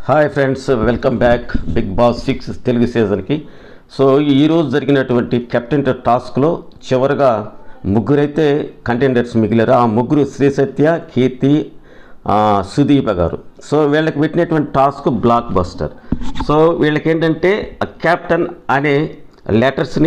hi friends welcome back big boss six Telugu సీజన్కి so ఈరోజు జరిగినటువంటి కెప్టెన్ టాస్క్లో చివరిగా ముగ్గురైతే కంటెండర్స్ మిగిలారు ఆ ముగ్గురు శ్రీ సత్య కీర్తి ఆ, సుదీప గారు సో వీళ్ళకి పెట్టినటువంటి టాస్క్ బ్లాక్ బస్టర్ సో వీళ్ళకి ఏంటంటే కెప్టెన్ అనే లెటర్స్ని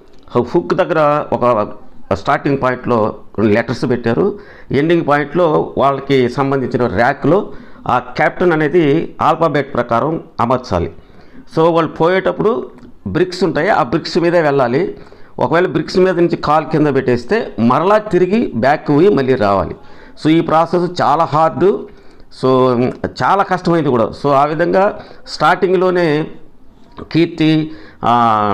హుక్ దగ్గర ఒక స్టార్టింగ్ పాయింట్లో రెండు లెటర్స్ పెట్టారు ఎండింగ్ పాయింట్లో వాళ్ళకి సంబంధించిన ర్యాక్లో ఆ క్యాప్టెన్ అనేది ఆల్ఫాబెట్ ప్రకారం అమర్చాలి సో వాళ్ళు పోయేటప్పుడు బ్రిక్స్ ఉంటాయి ఆ బ్రిక్స్ మీదే వెళ్ళాలి ఒకవేళ బ్రిక్స్ మీద నుంచి కాల్ కింద పెట్టేస్తే మరలా తిరిగి బ్యాక్ పోయి మళ్ళీ రావాలి సో ఈ ప్రాసెస్ చాలా హార్డ్ సో చాలా కష్టమైంది కూడా సో ఆ విధంగా స్టార్టింగ్లోనే కీర్తి ఆ,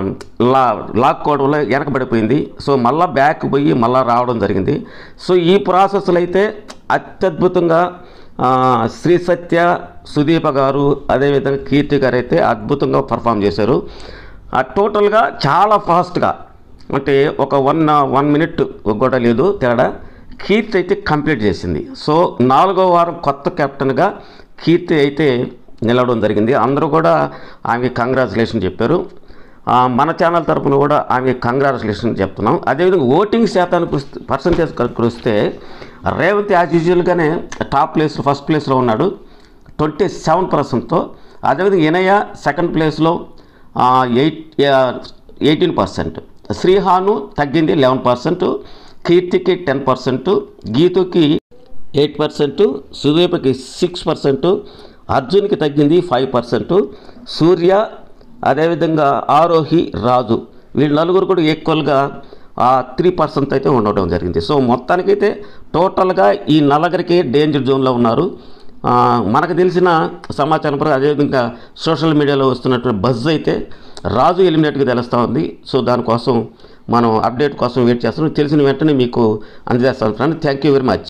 లా లాక్కోవడంలో వెనకబడిపోయింది సో మళ్ళా బ్యాక్ పోయి మళ్ళా రావడం జరిగింది సో ఈ ప్రాసెస్లో అయితే అత్యద్భుతంగా ఆ, శ్రీ సత్య సుదీప గారు అదేవిధంగా కీర్తి గారు అయితే అద్భుతంగా పర్ఫామ్ చేశారు ఆ, టోటల్గా చాలా ఫాస్ట్గా అంటే ఒక వన్ వన్ మినిట్ కూడా లేదు తేడా కీర్తి అయితే కంప్లీట్ చేసింది సో నాలుగో వారం కొత్త కెప్టెన్గా కీర్తి అయితే నిలవడం జరిగింది అందరూ కూడా ఆమె కంగ్రాచులేషన్ చెప్పారు ఆ, మన ఛానల్ తరపున కూడా ఆమె కంగ్రాచులేషన్ చెప్తున్నాం అదేవిధంగా ఓటింగ్ శాతానికి వస్తే పర్సంటేజ్ కనుక వస్తే రేవంత్ యాజ్ యూజువల్గానే టాప్ ప్లేస్ ఫస్ట్ ప్లేస్లో ఉన్నాడు ట్వంటీ సెవెన్ పర్సెంట్తో అదేవిధంగా ఇనయ సెకండ్ ప్లేస్లో ఎయిట్ ఎయిటీన్ పర్సెంట్ శ్రీహాను తగ్గింది లెవెన్ పర్సెంట్ కీర్తికి టెన్ పర్సెంట్ గీతుకి ఎయిట్ పర్సెంట్ సుదీపకి సిక్స్ పర్సెంట్ అర్జున్కి తగ్గింది ఫైవ్ పర్సెంట్ సూర్య అదేవిధంగా ఆరోహి రాజు వీళ్ళు నలుగురు కూడా ఈక్వల్గా త్రీ పర్సెంట్ అయితే ఉండడం జరిగింది సో మొత్తానికైతే టోటల్గా ఈ నలుగురికి డేంజర్ జోన్లో ఉన్నారు ఆ, మనకు తెలిసిన సమాచారం ప్రకారం అదేవిధంగా సోషల్ మీడియాలో వస్తున్నటువంటి బజ్ అయితే రాజు ఎలిమినేట్గా తెలుస్తూ ఉంది సో దానికోసం మనం అప్డేట్ కోసం వెయిట్ చేస్తున్నాం తెలిసిన వెంటనే మీకు అందజేస్తాను friend thank you very much